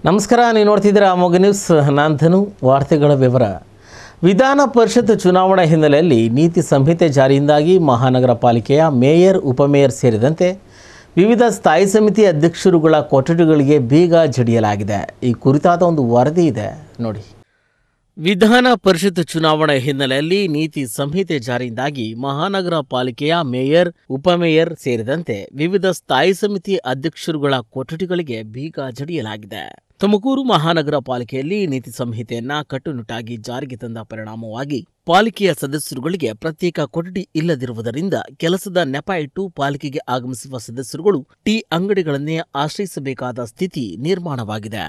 ನಮಸ್ಕಾರ ನೀವು ನೋಡ್ತಿದ್ದೀರಾ ಅಮೋಘ ನ್ಯೂಸ್ ನಾನು ಧನು ವಾರ್ತೆಗಳ ವಿವರ ವಿಧಾನ ಪರಿಷತ್ ಚುನಾವಣಾ ಹಿನ್ನೆಲೆಯಲ್ಲಿ ನೀತಿ ಸಂಹಿತೆ ಜಾರಿಯಿಂದಾಗಿ ಮಹಾನಗರ ಪಾಲಿಕೆಯ ಮೇಯರ್ ಉಪಮೇಯರ್ ಸೇರಿದಂತೆ ವಿವಿಧ ಸ್ಥಾಯಿ ಸಮಿತಿ ಅಧ್ಯಕ್ಷರುಗಳ ಕೊಠಡಿಗಳಿಗೆ ಬೀಗ ಜಡಿಯಲಾಗಿದೆ ಈ ಕುರಿತಾದ ಒಂದು ವರದಿ ಇದೆ ನೋಡಿ ವಿಧಾನ ಪರಿಷತ್ ಚುನಾವಣೆ ಹಿನ್ನೆಲೆಯಲ್ಲಿ ನೀತಿ ಸಂಹಿತೆ ಜಾರಿಯಿಂದಾಗಿ ಮಹಾನಗರ ಪಾಲಿಕೆಯ ಮೇಯರ್ ಉಪಮೇಯರ್ ಸೇರಿದಂತೆ ವಿವಿಧ ಸ್ಥಾಯಿ ಸಮಿತಿ ಅಧ್ಯಕ್ಷರುಗಳ ಕೊಠಡಿಗಳಿಗೆ ಬೀಗ ಜಡಿಯಲಾಗಿದೆ ತುಮಕೂರು ಮಹಾನಗರ ಪಾಲಿಕೆಯಲ್ಲಿ ನೀತಿ ಸಂಹಿತೆಯನ್ನ ಕಟ್ಟುನಿಟ್ಟಾಗಿ ಜಾರಿಗೆ ತಂದ ಪರಿಣಾಮವಾಗಿ ಪಾಲಿಕೆಯ ಸದಸ್ಯರುಗಳಿಗೆ ಪ್ರತ್ಯೇಕ ಕೊಠಡಿ ಇಲ್ಲದಿರುವುದರಿಂದ ಕೆಲಸದ ನೆಪ ಇಟ್ಟು ಪಾಲಿಕೆಗೆ ಆಗಮಿಸುವ ಸದಸ್ಯರುಗಳು ಟೀ ಅಂಗಡಿಗಳನ್ನೇ ಆಶ್ರಯಿಸಬೇಕಾದ ಸ್ಥಿತಿ ನಿರ್ಮಾಣವಾಗಿದೆ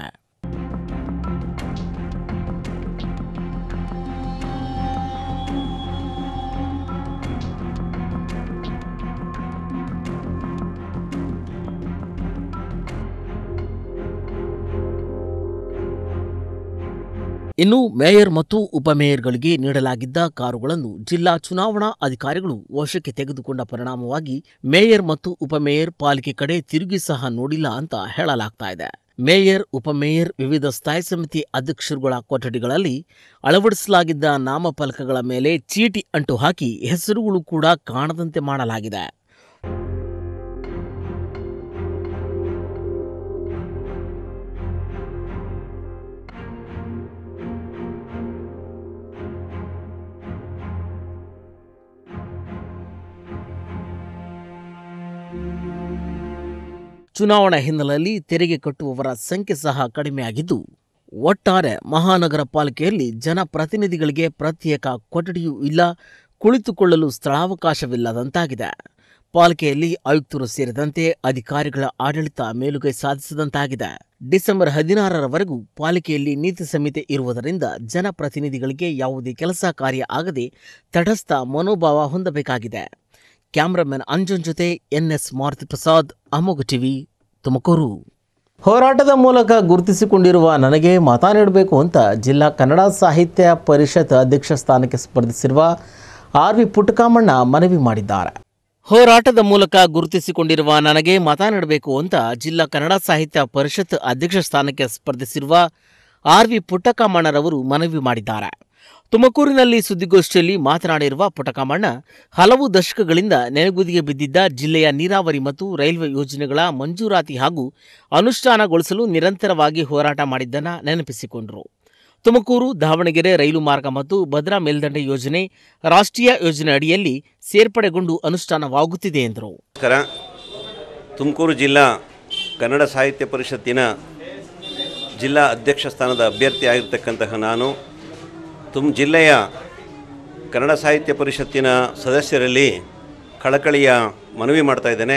ಇನ್ನು ಮೇಯರ್ ಮತ್ತು ಉಪಮೇಯರ್ಗಳಿಗೆ ನೀಡಲಾಗಿದ್ದ ಕಾರುಗಳನ್ನು ಜಿಲ್ಲಾ ಚುನಾವಣಾ ಅಧಿಕಾರಿಗಳು ವಶಕ್ಕೆ ತೆಗೆದುಕೊಂಡ ಪರಿಣಾಮವಾಗಿ ಮೇಯರ್ ಮತ್ತು ಉಪಮೇಯರ್ ಪಾಲಿಕೆ ಕಡೆ ತಿರುಗಿ ಸಹ ನೋಡಿಲ್ಲ ಅಂತ ಹೇಳಲಾಗ್ತಾ ಇದೆ ಮೇಯರ್ ಉಪಮೇಯರ್ ವಿವಿಧ ಸ್ಥಾಯಿ ಸಮಿತಿ ಅಧ್ಯಕ್ಷರುಗಳ ಕೊಠಡಿಗಳಲ್ಲಿ ಅಳವಡಿಸಲಾಗಿದ್ದ ನಾಮಫಲಕಗಳ ಮೇಲೆ ಚೀಟಿ ಅಂಟು ಹಾಕಿ ಹೆಸರುಗಳು ಕೂಡ ಕಾಣದಂತೆ ಮಾಡಲಾಗಿದೆ ಚುನಾವಣಾ ಹಿನ್ನೆಲೆಯಲ್ಲಿ ತೆರಿಗೆ ಕಟ್ಟುವವರ ಸಂಖ್ಯೆ ಸಹ ಕಡಿಮೆಯಾಗಿದ್ದು ಒಟ್ಟಾರೆ ಮಹಾನಗರ ಪಾಲಿಕೆಯಲ್ಲಿ ಜನಪ್ರತಿನಿಧಿಗಳಿಗೆ ಪ್ರತ್ಯೇಕ ಕೊಠಡಿಯೂ ಇಲ್ಲ ಕುಳಿತುಕೊಳ್ಳಲು ಸ್ಥಳಾವಕಾಶವಿಲ್ಲದಂತಾಗಿದೆ ಪಾಲಿಕೆಯಲ್ಲಿ ಆಯುಕ್ತರು ಸೇರಿದಂತೆ ಅಧಿಕಾರಿಗಳ ಆಡಳಿತ ಮೇಲುಗೈ ಸಾಧಿಸಿದಂತಾಗಿದೆ ಡಿಸೆಂಬರ್ ಹದಿನಾರರವರೆಗೂ ಪಾಲಿಕೆಯಲ್ಲಿ ನೀತಿ ಸಂಹಿತೆ ಇರುವುದರಿಂದ ಜನಪ್ರತಿನಿಧಿಗಳಿಗೆ ಯಾವುದೇ ಕೆಲಸ ಕಾರ್ಯ ಆಗದೆ ತಟಸ್ಥ ಮನೋಭಾವ ಹೊಂದಬೇಕಾಗಿದೆ ಕ್ಯಾಮ್ರಾಮನ್ ಅಂಜನ್ ಜೊತೆ ಎನ್ಎಸ್ ಮಾರುತಿ ಪ್ರಸಾದ್ ಅಮೋಘ ಟಿವಿ ತುಮಕೂರು ಹೋರಾಟದ ಮೂಲಕ ಗುರುತಿಸಿಕೊಂಡಿರುವ ನನಗೆ ಮತ ನೀಡಬೇಕು ಅಂತ ಜಿಲ್ಲಾ ಕನ್ನಡ ಸಾಹಿತ್ಯ ಪರಿಷತ್ ಅಧ್ಯಕ್ಷ ಸ್ಥಾನಕ್ಕೆ ಸ್ಪರ್ಧಿಸಿರುವ ಆರ್ ವಿ ಪುಟ್ಟಕಾಮಣ್ಣ ಮನವಿ ಮಾಡಿದ್ದಾರೆ ಹೋರಾಟದ ಮೂಲಕ ಗುರುತಿಸಿಕೊಂಡಿರುವ ನನಗೆ ಮತ ನೀಡಬೇಕು ಅಂತ ಜಿಲ್ಲಾ ಕನ್ನಡ ಸಾಹಿತ್ಯ ಪರಿಷತ್ ಅಧ್ಯಕ್ಷ ಸ್ಥಾನಕ್ಕೆ ಸ್ಪರ್ಧಿಸಿರುವ ಆರ್ ವಿ ಪುಟ್ಟಕಾಮಣ್ಣರವರು ಮನವಿ ಮಾಡಿದ್ದಾರೆ ತುಮಕೂರಿನಲ್ಲಿ ಸುದ್ದಿಗೋಷ್ಠಿಯಲ್ಲಿ ಮಾತನಾಡಿರುವ ಪುಟ್ಟಕಾಮಣ್ಣ ಹಲವು ದಶಕಗಳಿಂದ ನೆನೆಗುದಿಗೆ ಬಿದ್ದಿದ್ದ ಜಿಲ್ಲೆಯ ನೀರಾವರಿ ಮತ್ತು ರೈಲ್ವೆ ಯೋಜನೆಗಳ ಮಂಜೂರಾತಿ ಹಾಗೂ ಅನುಷ್ಠಾನಗೊಳಿಸಲು ನಿರಂತರವಾಗಿ ಹೋರಾಟ ಮಾಡಿದ್ದನ್ನು ನೆನಪಿಸಿಕೊಂಡರು ತುಮಕೂರು ದಾವಣಗೆರೆ ರೈಲು ಮಾರ್ಗ ಮತ್ತು ಭದ್ರಾ ಮೇಲ್ದಂಡೆ ಯೋಜನೆ ರಾಷ್ಟ್ರೀಯ ಯೋಜನೆ ಅಡಿಯಲ್ಲಿ ಸೇರ್ಪಡೆಗೊಂಡು ಅನುಷ್ಠಾನವಾಗುತ್ತಿದೆ ಎಂದರು ನಮಸ್ಕಾರ ತುಮಕೂರು ಜಿಲ್ಲಾ ಕನ್ನಡ ಸಾಹಿತ್ಯ ಪರಿಷತ್ತಿನ ಜಿಲ್ಲಾ ಅಧ್ಯಕ್ಷ ಸ್ಥಾನದ ಅಭ್ಯರ್ಥಿ ಆಗಿರ್ತಕ್ಕಂತಹ ನಾನು ತುಮ್ ಜಿಲ್ಲೆಯ ಕನ್ನಡ ಸಾಹಿತ್ಯ ಪರಿಷತ್ತಿನ ಸದಸ್ಯರಲ್ಲಿ ಕಳಕಳಿಯ ಮನವಿ ಮಾಡ್ತಾ ಇದ್ದೇನೆ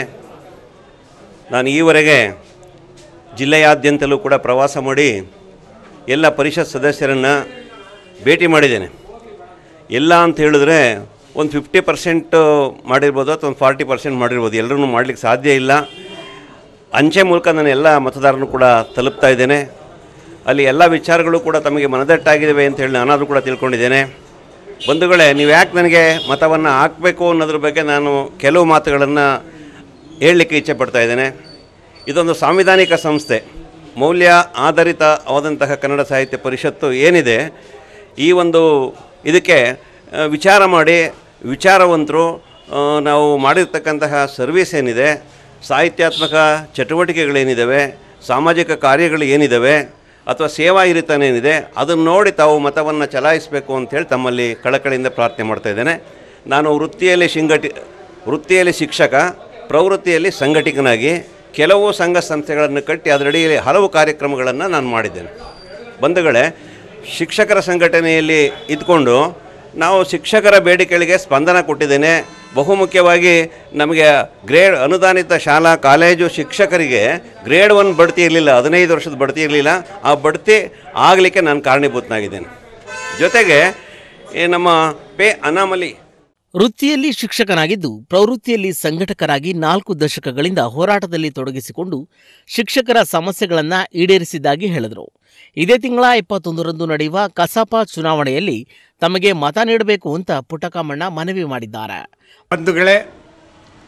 ನಾನು ಈವರೆಗೆ ಜಿಲ್ಲೆಯಾದ್ಯಂತಲೂ ಕೂಡ ಪ್ರವಾಸ ಮಾಡಿ ಎಲ್ಲ ಪರಿಷತ್ ಸದಸ್ಯರನ್ನು ಭೇಟಿ ಮಾಡಿದ್ದೇನೆ ಎಲ್ಲ ಅಂತ ಹೇಳಿದ್ರೆ ಒಂದು ಫಿಫ್ಟಿ ಪರ್ಸೆಂಟ್ ಮಾಡಿರ್ಬೋದು ಅಥವಾ ಒಂದು ಫಾರ್ಟಿ ಪರ್ಸೆಂಟ್ ಮಾಡಿರ್ಬೋದು ಎಲ್ಲರೂ ಮಾಡಲಿಕ್ಕೆ ಸಾಧ್ಯ ಇಲ್ಲ ಅಂಚೆ ಮೂಲಕ ನಾನು ಎಲ್ಲ ಮತದಾರರನ್ನು ಕೂಡ ತಲುಪ್ತಾ ಇದ್ದೇನೆ ಅಲ್ಲಿ ಎಲ್ಲ ವಿಚಾರಗಳು ಕೂಡ ತಮಗೆ ಮನದಟ್ಟಾಗಿದ್ದಾವೆ ಅಂತ ಹೇಳಿ ನಾನಾದರೂ ಕೂಡ ತಿಳ್ಕೊಂಡಿದ್ದೇನೆ ಬಂಧುಗಳೇ ನೀವು ಯಾಕೆ ನನಗೆ ಮತವನ್ನು ಹಾಕಬೇಕು ಅನ್ನೋದ್ರ ಬಗ್ಗೆ ನಾನು ಕೆಲವು ಮಾತುಗಳನ್ನು ಹೇಳಲಿಕ್ಕೆ ಇಚ್ಛೆ ಪಡ್ತಾ ಇದ್ದೇನೆ ಇದೊಂದು ಸಾಂವಿಧಾನಿಕ ಸಂಸ್ಥೆ ಮೌಲ್ಯ ಆಧಾರಿತವಾದಂತಹ ಕನ್ನಡ ಸಾಹಿತ್ಯ ಪರಿಷತ್ತು ಏನಿದೆ ಈ ಒಂದು ಇದಕ್ಕೆ ಆ, ವಿಚಾರ ಮಾಡಿ ವಿಚಾರವಂತರು ಆ, ನಾವು ಮಾಡಿರ್ತಕ್ಕಂತಹ ಸರ್ವಿಸ್ ಏನಿದೆ ಸಾಹಿತ್ಯಾತ್ಮಕ ಚಟುವಟಿಕೆಗಳೇನಿದ್ದಾವೆ ಸಾಮಾಜಿಕ ಕಾರ್ಯಗಳು ಏನಿದ್ದಾವೆ ಅಥವಾ ಸೇವಾ ಹಿರಿತನ ಏನಿದೆ ಅದನ್ನು ನೋಡಿ ತಾವು ಮತವನ್ನು ಚಲಾಯಿಸಬೇಕು ಅಂತೇಳಿ ತಮ್ಮಲ್ಲಿ ಕಳಕಳಿಯಿಂದ ಪ್ರಾರ್ಥನೆ ಮಾಡ್ತಾ ಇದ್ದೇನೆ ನಾನು ವೃತ್ತಿಯಲ್ಲಿ ಶಿಂಗಟಿ ವೃತ್ತಿಯಲ್ಲಿ ಶಿಕ್ಷಕ ಪ್ರವೃತ್ತಿಯಲ್ಲಿ ಸಂಘಟಕನಾಗಿ ಕೆಲವು ಸಂಘ ಸಂಸ್ಥೆಗಳನ್ನು ಕಟ್ಟಿ ಅದರಡಿಯಲ್ಲಿ ಹಲವು ಕಾರ್ಯಕ್ರಮಗಳನ್ನು ನಾನು ಮಾಡಿದ್ದೇನೆ ಬಂಧುಗಳೇ ಶಿಕ್ಷಕರ ಸಂಘಟನೆಯಲ್ಲಿ ಇದ್ಕೊಂಡು ನಾವು ಶಿಕ್ಷಕರ ಬೇಡಿಕೆಗಳಿಗೆ ಸ್ಪಂದನ ಕೊಟ್ಟಿದ್ದೇನೆ ಬಹುಮುಖ್ಯವಾಗಿ ನಮಗೆ ಗ್ರೇಡ್ ಅನುದಾನಿತ ಶಾಲಾ ಕಾಲೇಜು ಶಿಕ್ಷಕರಿಗೆ ಗ್ರೇಡ್ ಒನ್ ಬಡ್ತಿ ಇರಲಿಲ್ಲ ಹದಿನೈದು ವರ್ಷದ ಬಡ್ತಿ ಇರಲಿಲ್ಲ ಆ ಬಡ್ತಿ ಆಗಲಿಕ್ಕೆ ನಾನು ಕಾರಣೀಭೂತನಾಗಿದ್ದೇನೆ ಜೊತೆಗೆ ಈ ನಮ್ಮ ಪೇ ಅನಾಮಲಿ ವೃತ್ತಿಯಲ್ಲಿ ಶಿಕ್ಷಕನಾಗಿದ್ದು ಪ್ರವೃತ್ತಿಯಲ್ಲಿ ಸಂಘಟಕರಾಗಿ ನಾಲ್ಕು ದಶಕಗಳಿಂದ ಹೋರಾಟದಲ್ಲಿ ತೊಡಗಿಸಿಕೊಂಡು ಶಿಕ್ಷಕರ ಸಮಸ್ಯೆಗಳನ್ನು ಈಡೇರಿಸಿದ್ದಾಗಿ ಹೇಳಿದರು ಇದೇ ತಿಂಗಳ ಇಪ್ಪತ್ತೊಂದರಂದು ನಡೆಯುವ ಕಸಾಪ ಚುನಾವಣೆಯಲ್ಲಿ ತಮಗೆ ಮತ ನೀಡಬೇಕು ಅಂತ ಪುಟ್ಟಕಾಮಣ್ಣ ಮನವಿ ಮಾಡಿದ್ದಾರೆ ಬಂಧುಗಳೇ